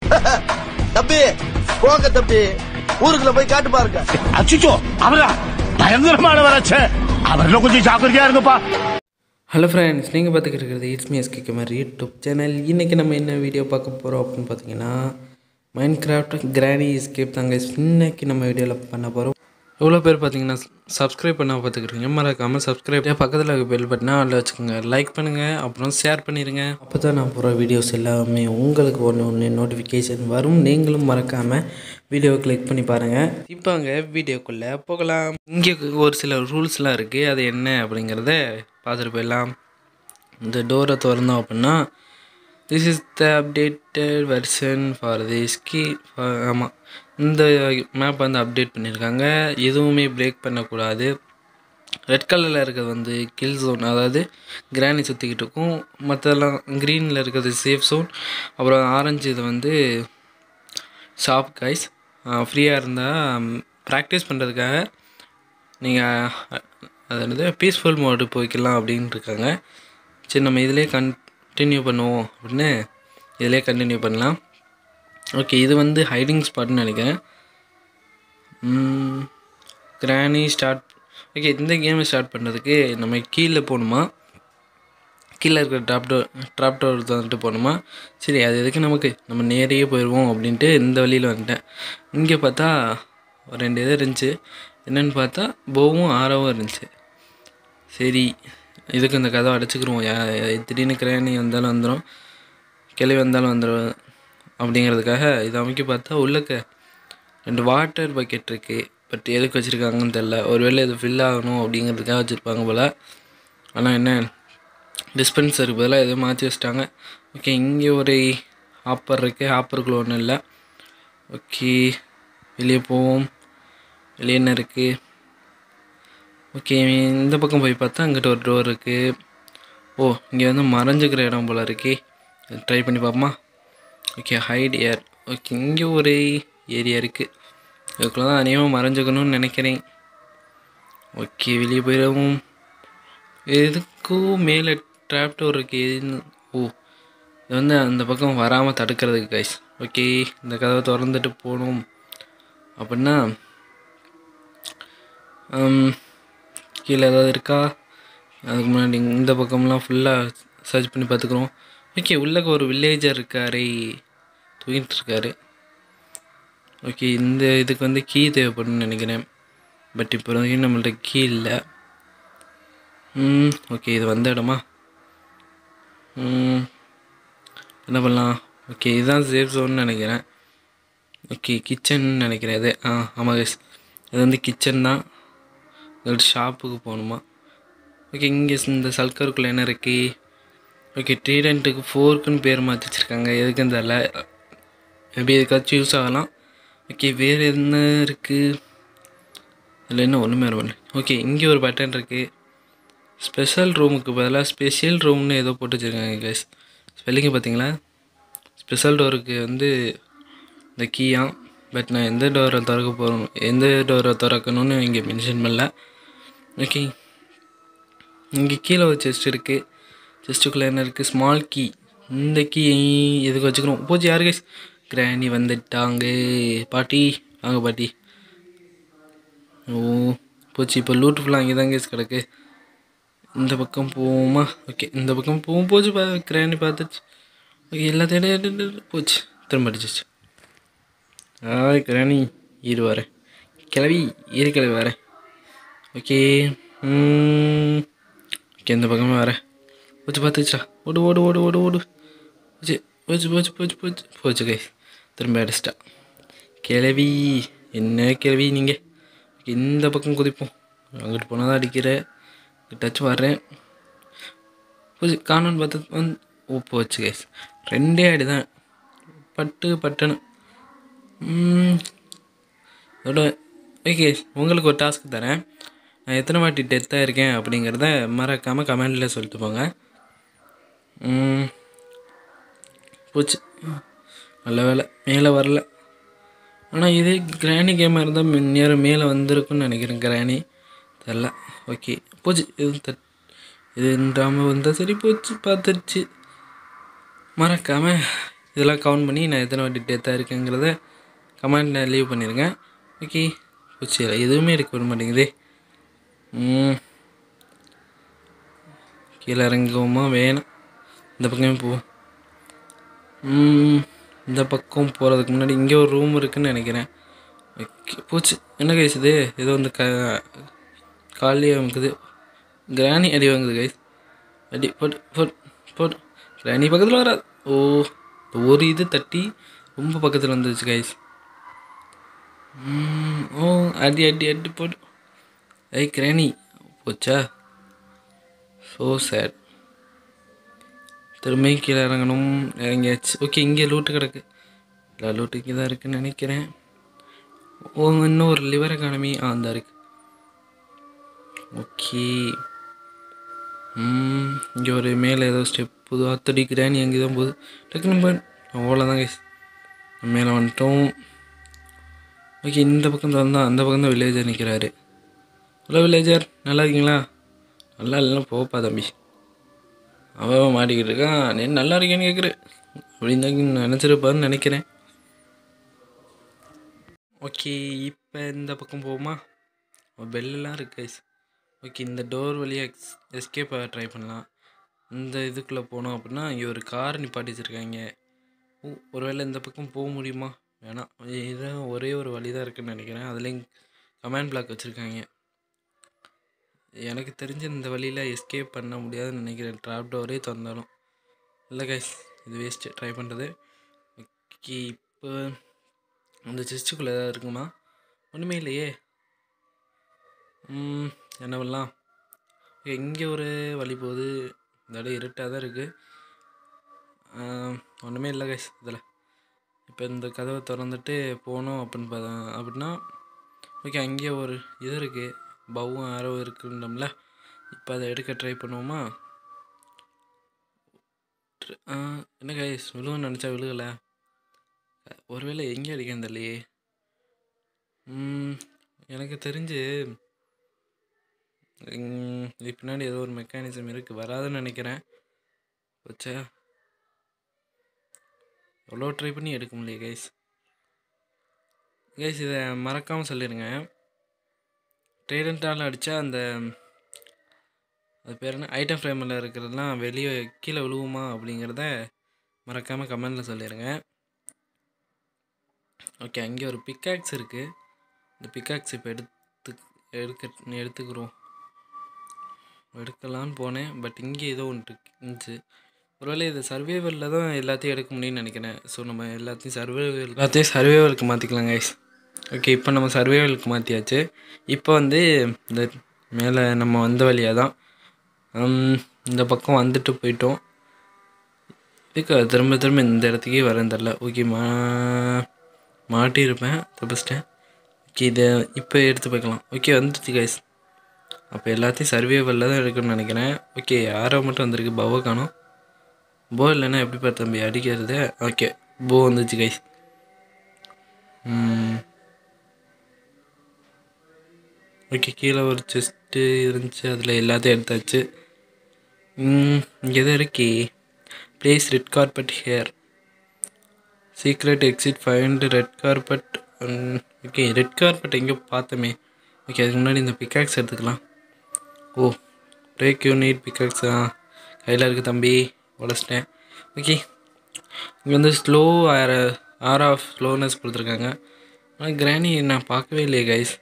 தம்பி போங்க தம்பி ஊருக்குள்ள போய் காட்டு பாருங்க அச்சுச்சோ அவரா பயங்கரமானவராச்சே அவர்ல கொஞ்சம் ஜாக்கிரதையா இருங்கப்பா ஹலோ ஃப்ரெண்ட்ஸ் நீங்கள் பார்த்துக்கிட்டு இருக்கிறது இட்ஸ் மீ எஸ்கே மாதிரி யூடியூப் சேனல் இன்றைக்கி நம்ம என்ன வீடியோ பார்க்க போகிறோம் அப்படின்னு பார்த்தீங்கன்னா மைண்ட் கிராஃப்ட் கிராணி எஸ்கேப் தாங்க இன்னைக்கு நம்ம வீடியோவில் பண்ண போகிறோம் எவ்வளோ பேர் பார்த்தீங்கன்னா சப்ஸ்கிரைப் பண்ண பார்த்துக்கிட்டீங்க மறக்காமல் சப்ஸ்கிரைப் பக்கத்தில் இருக்க பெல் பட்டனா அதில் வச்சுக்கோங்க லைக் பண்ணுங்கள் அப்புறம் ஷேர் பண்ணிடுங்க அப்போ தான் நான் போகிற வீடியோஸ் எல்லாமே உங்களுக்கு ஒன்று ஒன்று நோட்டிஃபிகேஷன் வரும் நீங்களும் மறக்காமல் வீடியோவை கிளிக் பண்ணி பாருங்கள் இப்போ அங்கே வீடியோக்குள்ளே போகலாம் இங்கே ஒரு சில ரூல்ஸ்லாம் இருக்குது அது என்ன அப்படிங்கிறத பார்த்துட்டு போயிடலாம் இந்த டோரை திறந்தோம் அப்படின்னா this is the updated version for this key ஆமாம் இந்த மேப் வந்து அப்டேட் பண்ணியிருக்காங்க எதுவுமே பிரேக் பண்ணக்கூடாது ரெட் கலரில் இருக்கிறது வந்து கில் ஜோன் அதாவது கிராணி சுற்றிக்கிட்டு இருக்கும் மற்றெல்லாம் க்ரீனில் இருக்கிறது சேஃப் ஜோன் அப்புறம் ஆரஞ்சு இது வந்து ஷாப் கைஸ் ஃப்ரீயாக இருந்தால் ப்ராக்டிஸ் பண்ணுறதுக்காக நீங்கள் அது என்னது பீஸ்ஃபுல் மோடு போய்க்கலாம் அப்படின்னு இருக்காங்க சரி நம்ம இதிலே கண்டினியூ பண்ணுவோம் அப்படின்னு இதிலே கண்டினியூ பண்ணலாம் ஓகே இது வந்து ஹைடிங் ஸ்பாட்னு நினைக்கிறேன் கிராணி ஸ்டார்ட் ஓகே இந்த கேமை ஸ்டார்ட் பண்ணுறதுக்கு நம்ம கீழே போகணுமா கீழே இருக்கிற ட்ராப் டோர் ட்ராப் டோர் வந்துட்டு போகணுமா சரி அது எதுக்கு நமக்கு நம்ம நேரையே போயிடுவோம் அப்படின்ட்டு இந்த வழியில் வந்துட்டேன் இங்கே பார்த்தா ஒரு ரெண்டு இது இருந்துச்சு என்னென்னு பார்த்தா போவும் ஆறாவும் இருந்துச்சு சரி இதுக்கு இந்த கதவை அடைச்சிக்கிருவோம் யா யா- திடீர்னு கிராணி வந்தாலும் வந்துடும் கிளவி வந்தாலும் வந்துடும் அப்படிங்கிறதுக்காக இதை அமைக்க பார்த்தா உள்ளக்க ரெண்டு வாட்டர் பக்கெட் இருக்குது பட் எதுக்கு வச்சுருக்காங்கன்னு தெரில ஒருவேளை இது ஃபில் ஆகணும் அப்படிங்கிறதுக்காக வச்சுருப்பாங்க போல் ஆனால் என்ன டிஸ்பென்சருக்கு பதிலாக எதுவும் மாற்றி வச்சிட்டாங்க ஓகே இங்கே ஒரு ஆப்பர் இருக்குது ஆப்பருக்குள்ள ஒன்றும் இல்லை ஓகே வெளியே போவோம் வெளியே என்ன இருக்குது ஓகே இந்த பக்கம் போய் பார்த்தா அங்கிட்ட ஒரு டோர் இருக்குது ஓ இங்கே வந்து மறைஞ்சிக்கிற இடம் போல் இருக்கே ட்ரை பண்ணி பார்ப்போமா ஓகே ஹைட் ஏர் ஓகே இங்கே ஒரு ஏரியா இருக்குது இதுக்குள்ள தான் அநேகமாக மறைஞ்சிக்கணும்னு நினைக்கிறேன் ஓகே வெளியே போயிடவும் எதுக்கும் மேலே ட்ராப் டோர் இருக்கு எதுன்னு ஓ இது வந்து அந்த பக்கம் வராமல் தடுக்கிறதுக்கு கைஸ் ஓகே இந்த கதவை திறந்துட்டு போகணும் அப்படின்னா ஹம், கீழே ஏதாவது இருக்கா அதுக்கு முன்னாடி இந்த பக்கம்லாம் ஃபுல்லாக சர்ச் பண்ணி பார்த்துக்குறோம் ஓகே உள்ளக்க ஒரு வில்லேஜர் இருக்காரு தூங்கிட்டு இருக்காரு ஓகே இந்த இதுக்கு வந்து கீ தேவைப்படும்னு நினைக்கிறேன் பட் இப்போ வரைக்கும் நம்மள்ட்ட கீ இல்லை ம் ஓகே இது வந்த இடமா ம், என்ன பண்ணலாம் ஓகே இதுதான் சேஃப் ஜோன்னு நினைக்கிறேன் ஓகே கிச்சன் நினைக்கிறேன் இது ஆ ஆமாம் guys. இது வந்து கிச்சன் தான் ஒரு ஷாப்புக்கு போகணுமா ஓகே இங்கே இந்த சல்கருக்குள்ளே என்ன இருக்கு ஓகே ட்ரீடண்ட்டுக்கு ஃபோர்க்குன்னு பேர் மாற்றி வச்சுருக்காங்க எதுக்குன்னு தெரில மேபி எதுக்காச்சும் யூஸ் ஆகலாம் ஓகே வேறு என்ன இருக்குது அதில் என்ன ஒன்றுமே வரல ஓகே இங்கே ஒரு பட்டன் இருக்குது ஸ்பெஷல் ரூமுக்கு பதிலாக ஸ்பெஷல் ரூம்னு ஏதோ போட்டு வச்சுருக்காங்க கைஸ் ஸ்பெல்லிங்க பார்த்தீங்களா ஸ்பெஷல் டோருக்கு வந்து இந்த கீயா பட் நான் எந்த டோரை திறக்க போகிறோம் எந்த டோரை திறக்கணும்னு இங்கே மென்ஷன் பண்ணல ஓகே இங்கே கீழே ஒரு செஸ்ட் இருக்குது செஸ்ட்டுக்குள்ளே என்ன இருக்குது ஸ்மால் கீ இந்த கீ எதுக்கு வச்சுக்கிறோம் போச்சு யாரு கைஸ் கிராணி வந்துட்டாங்க பாட்டி வாங்க பாட்டி ஓ போச்சு இப்போ லூட் ஃபுல்லாக அங்கே தான் கேஸ் கிடக்கு இந்த பக்கம் போவோமா ஓகே இந்த பக்கம் போகும் போச்சு பா கிராணி பார்த்துச்சு ஓகே எல்லாத்தையும் எடு, எடு, எடு, போச்சு திரும்ப அடிச்சிச்சு ஆய் கிராணி இரு வரேன் கிளவி இரு கிளவி வரேன் ஓகே ம், ஓகே இந்த பக்கமே வரேன் போச்சு பார்த்துச்சா ஓடு ஓடு ஓடு ஓடு ஓடு போச்சு போச்சு போச்சு போச்சு போச்சு போச்சு கை திரும்ப அடிச்சிட்டா கிளவி என்ன கிளவி நீங்கள் இந்த பக்கம் குதிப்போம் அங்கிட்டு போனால் தான் அடிக்கிற கிட்டாச்சும் வர்றேன் போச்சு காணோன்னு பார்த்து வந்து ஓ போச்சு கைஸ் ரெண்டே அடி தான் பட்டு பட்டுன்னு ம், அதோட ஓகே உங்களுக்கு ஒரு டாஸ்க் தரேன் நான் எத்தனை வாட்டி டெத்தாக இருக்கேன் அப்படிங்கிறத மறக்காமல் கமெண்டில் சொல்லிட்டு போங்க ம், போச்சு நல்ல வேலை மேலே வரல ஆனால் இதே கிராணி கேமாக இருந்தால் நேரம் மேலே வந்திருக்குன்னு நினைக்கிறேன் கிராணி தெரில ஓகே போச்சு இது தட் இது இன்றாமல் வந்தால் சரி போச்சு பார்த்துருச்சு மறக்காமல் இதெல்லாம் கவுண்ட் பண்ணி நான் எத்தனை வாட்டி டெத்தாக இருக்குங்கிறத கமெண்டில் லீவ் பண்ணிடுங்க ஓகே போச்சு எதுவுமே எடுக்க விட மாட்டேங்குதே ம். கீழே இறங்குவோமா வேணாம் இந்த பக்கமே போவோம் ம், இந்த பக்கம் போகிறதுக்கு முன்னாடி இங்கே ஒரு ரூம் இருக்குன்னு நினைக்கிறேன் ஓகே போச்சு என்ன கைஸ் இது ஏதோ வந்து க காலியாக இருக்குது கிராணி அடி வாங்குது கைஸ் அடி போட்டு போட்டு போட்டு கிராணி பக்கத்தில் வராது ஓ இந்த ஒரு இது தட்டி ரொம்ப பக்கத்தில் வந்துருச்சு கைஸ் ஓ அடி அடி அடி போட்டு ஐ கிராணி போச்சா ஸோ சேட் திரும்பி கீழே இறங்கணும் இறங்கியாச்சு ஓகே இங்கே லூட்டு கிடக்கு எல்லா லூட்டு இங்கே தான் இருக்குன்னு நினைக்கிறேன் ஓ இன்னும் ஒரு லிவர் எக்கானமி ஆ அந்த இருக்கு ஓகே இங்கே ஒரு மேலே ஏதோ ஸ்டெப் புது அத்தடி கிராணி அங்கே தான் போகுது டக்குன்னு போய் அவ்வளோதான் கைஸ் மேலே வந்துட்டோம் ஓகே இந்த பக்கம் தான் அந்த பக்கம் தான் வில்லேஜர் நிற்கிறாரு ஹலோ வில்லேஜர் நல்லா இருக்கீங்களா நல்லா இல்லைன்னா போப்பா தம்பி அவன் மாட்டிக்கிட்டு இருக்கான் நீ நல்லா இருக்கேன்னு கேட்குற அப்படின்னு தான் நினச்சிருப்பான்னு நினைக்கிறேன் ஓகே இப்போ இந்த பக்கம் போவோமா பெல்லாம் இருக்கு guys. ஓகே இந்த டோர் வழியாக எக்ஸ் எஸ்கேப் ட்ரை பண்ணலாம் இந்த இதுக்குள்ளே போனோம் அப்படின்னா இங்கே ஒரு கார் நிப்பாட்டி வச்சுருக்காங்க ஓ ஒருவேளை இந்த பக்கம் போக முடியுமா வேணாம் இதான் ஒரே ஒரு வழி தான் இருக்குன்னு நினைக்கிறேன் அதுலேயும் கமெண்ட் பிளாக் வச்சுருக்காங்க எனக்கு தெரிஞ்ச இந்த வழியில் எஸ்கேப் பண்ண முடியாதுன்னு நினைக்கிறேன் ட்ராப் டோரே திறந்தாலும் இல்லை கைஸ் இது வேஸ்ட்டு ட்ரை பண்ணுறது ஓகே இப்போ அந்த செஸ்ட்டுக்குள்ளே ஏதாவது இருக்குமா ஒன்றுமே இல்லையே ம், என்ன பண்ணலாம் இங்கே ஒரு வழி போகுது இந்த இடம் இருட்டாக தான் இருக்குது ஒன்றுமே இல்லை கைஸ் இதில் இப்போ இந்த கதவை திறந்துட்டு போனோம் அப்படின்னு பார்த்தா அப்படின்னா ஓகே அங்கேயே ஒரு இது இருக்குது பவும் ஆரோ இருக்குன்னம்ல இப்போ அதை எடுக்க ட்ரை பண்ணுவோமா ட்ர- ஆ, என்ன கைஸ் விழுவன்னு நினச்சா விழுகலை ஒருவேளை எங்கே அடிக்கணும் தெரியலையே ம், எனக்கு தெரிஞ்சு ம், இதுக்கு பின்னாடி ஏதோ ஒரு மெக்கானிசம் இருக்குது வராதுன்னு நினைக்கிறேன் வச்சா எவ்வளோ ட்ரை பண்ணி எடுக்க முடியல கைஸ் கைஸ் இதை மறக்காமல் சொல்லிடுங்க ட்ரேடண்டால் அடித்தா அந்த அது பேர் என்ன ஐட்டம் ஃப்ரேமில் இருக்கிறதெல்லாம் வெளியே கீழே விழுவுமா அப்படிங்கிறத மறக்காமல் கமெண்டில் சொல்லிடுங்க ஓகே அங்கே ஒரு பிக்காக்ஸ் இருக்குது இந்த பிக்காக்ஸ் இப்போ எடுத்து எடுக்க எடுத்துக்கிறோம் எடுக்கலான்னு போனேன் பட் இங்கே ஏதோ ஒன்று இருந்துச்சு ஒருவேளை இது சர்வேவலில் தான் எல்லாத்தையும் எடுக்க முடியும்னு நினைக்கிறேன் ஸோ நம்ம எல்லாத்தையும் சர்வேவல் எல்லாத்தையும் சர்வேவலுக்கு மாற்றிக்கலாம் கைஸ் ஓகே இப்போ நம்ம சர்வேவலுக்கு மாற்றியாச்சு இப்போ வந்து இந்த மேலே நம்ம வந்த வழியாக தான் ஹம், இந்த பக்கம் வந்துட்டு போயிட்டோம் இதுக்கு திரும்ப திரும்ப இந்த இடத்துக்கே வரேன் தெரில ஓகே மா மாட்டியிருப்பேன் தப்பிச்சிட்டேன் ஓகே இதை இப்போ எடுத்து போய்க்கலாம் ஓகே வந்துச்சு கைஸ் அப்போ எல்லாத்தையும் சர்வேவலில் தான் எடுக்கணும்னு நினைக்கிறேன் ஓகே யாரோ மட்டும் வந்திருக்கு பவ காணும் போ இல்லைன்னா எப்படி பார்த்து தம்பி அடிக்கிறது ஓகே போ வந்துச்சு கைஸ் ஓகே கீழே ஒரு செஸ்ட்டு இருந்துச்சு அதில் எல்லாத்தையும் எடுத்தாச்சு இங்கே தான் இருக்கே place red carpet here secret exit find red carpet okay red carpet எங்கேயோ பார்த்தோமே ஓகே அதுக்கு முன்னாடி இந்த பிக்காக்ஸ் எடுத்துக்கலாம் ஓ பிரேக் யூனிட் பிக்காக்ஸ் ஆ கையில் இருக்குது தம்பி உடச்சிட்டேன் ஓகே இங்கே வந்து slow R R of slowness கொடுத்துருக்காங்க ஆனால் கிராணி நான் பார்க்கவே இல்லையே கைஸ்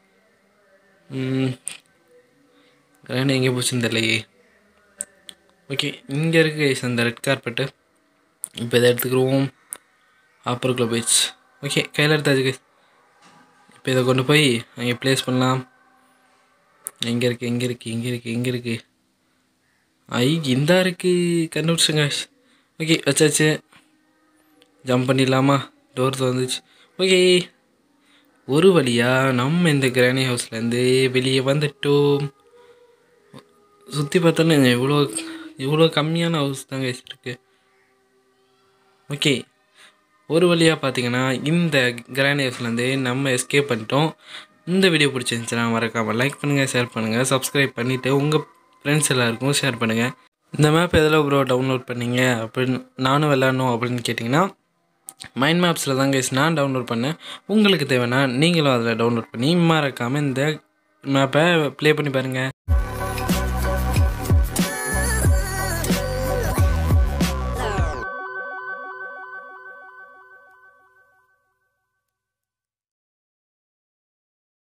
கிராணி எங்கே போச்சுன்னு தெரியலையே ஓகே இங்கே இருக்குது கைஸ் அந்த ரெட் கார்பெட்டு இப்போ இதை எடுத்துக்கிடுவோம் ஆப்பருக்குள்ளே போயிடுச்சு ஓகே கையில் எடுத்தாச்சு கைஸ் இப்போ இதை கொண்டு போய் அங்கே ப்ளேஸ் பண்ணலாம் எங்கே இருக்குது எங்கே இருக்குது எங்கே இருக்குது எங்கே இருக்குது ஐ இந்தா இருக்குது கண்டுபிடிச்சுங்க ஓகே வச்சாச்சு ஜம்ப் பண்ணிடலாமா டோர் திறந்துச்சு ஓகே ஒரு வழியா நம்ம இந்த கிராணி ஹவுஸ்லேருந்து வெளியே வந்துட்டோம் சுற்றி பார்த்தாலும் இவ்வளோ இவ்வளோ கம்மியான ஹவுஸ் தாங்க இருக்குது ஓகே ஒரு வழியாக பார்த்தீங்கன்னா இந்த கிராண்ட் ஹவுஸ்லேருந்து நம்ம எஸ்கேப் பண்ணிட்டோம் இந்த வீடியோ பிடிச்சிருந்துச்சுன்னா மறக்காமல் லைக் பண்ணுங்கள் ஷேர் பண்ணுங்கள் சப்ஸ்கிரைப் பண்ணிவிட்டு உங்கள் ஃப்ரெண்ட்ஸ் எல்லாருக்கும் ஷேர் பண்ணுங்கள் இந்த மேப் எதில் ப்ரோ டவுன்லோட் பண்ணீங்க அப்படின்னு நானும் விளாட்ணும் அப்படின்னு கேட்டிங்கன்னா மைண்ட் மேப்ஸில் தான் கைஸ் நான் டவுன்லோட் பண்ணேன் உங்களுக்கு தேவைன்னா நீங்களும் அதில் டவுன்லோட் பண்ணி மறக்காமல் இந்த மேப்பை ப்ளே பண்ணி பாருங்கள்